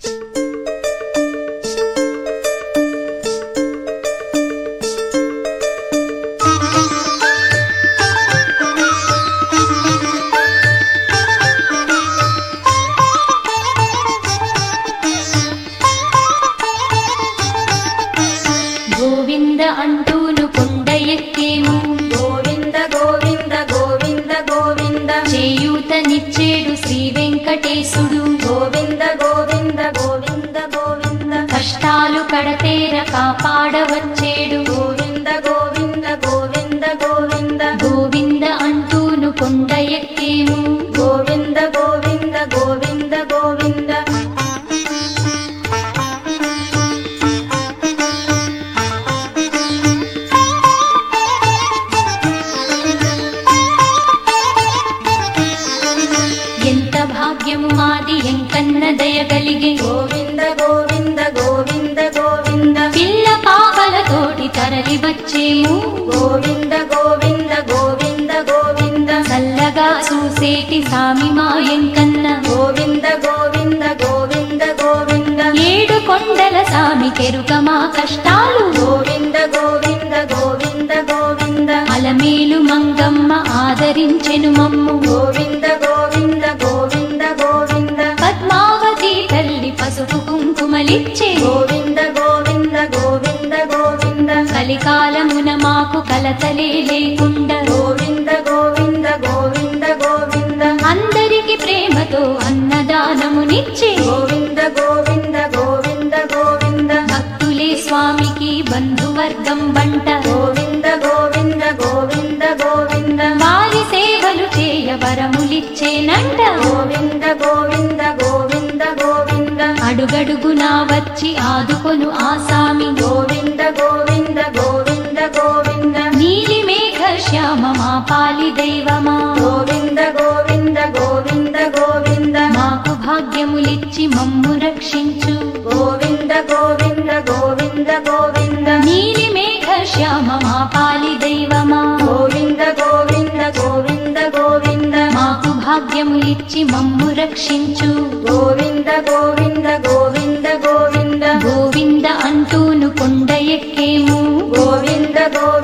గోవింద అంటూను కొండ ఎక్కేము గోవింద గోవింద గోవింద గోవింద చేయూతనిచ్చేడు శ్రీ వెంకటేశుడు గోవింద గోవింద గోవింద గోవింద కష్టాలు కడతేర కాపాడవచ్చేడు గోవింద గోవింద గోవింద గోవింద గోవింద అంటూను కొండ ఎక్కేము గోవింద గోవింద గోవింద గోవింద ఎంత భాగ్యము మాది ఎంకన్న దయగలిగే గోవింద గోవింద గోవింద గోవింద పిల్ల పాపలతోటి తరలి వచ్చేము గోవింద గోవింద గోవింద గోవింద చల్లగా చూసేటి సామి మా ఎంకన్న గోవింద గోవింద గోవింద గోవింద ఏడు కొండల సామి కెరుక మా కష్టాలు గోవింద గోవింద గోవింద గోవింద అలమేలు మంగమ్మ ఆదరించెను మమ్ము గోవింద గోవింద గోవింద గోవింద పద్మావతి తల్లి పసుపు కుంకుమలిచ్చే గోవింద గోవింద గోవింద గోవింద కలికాలమున మాకు కలతలే లేకుండా గోవింద గోవింద గోవింద గోవింద అందరికి ప్రేమతో అన్నదానమునిచ్చే గోవింద గోవింద గోవింద గోవింద భక్తులే స్వామికి బంధువర్గం వంట గోవింద గోవింద గోవింద గోవింద వారి సేవలు చేయ వరములిచ్చేనంట గోవింద గోవింద గోవింద గోవింద అడుగడుగునా వచ్చి ఆదుకొను ఆసామి గోవింద గోవింద గోవింద గోవింద నీలి మేఘ శ్యామ మా పాలి దైవమా గోవింద గోవింద గోవింద గోవింద మాకు భాగ్యములిచ్చి మమ్ము రక్షించు గోవింద గోవింద గోవింద గోవింద నీలి మేఘ శ్యామ మా పాలి దైవమా గోవింద గోవింద గోవింద గోవింద మాకు భాగ్యములిచ్చి మమ్ము రక్షించు గోవింద గోవింద గోవింద గోవింద గోవింద అంటూను కొండ ఎక్కేము గోవింద గోవింద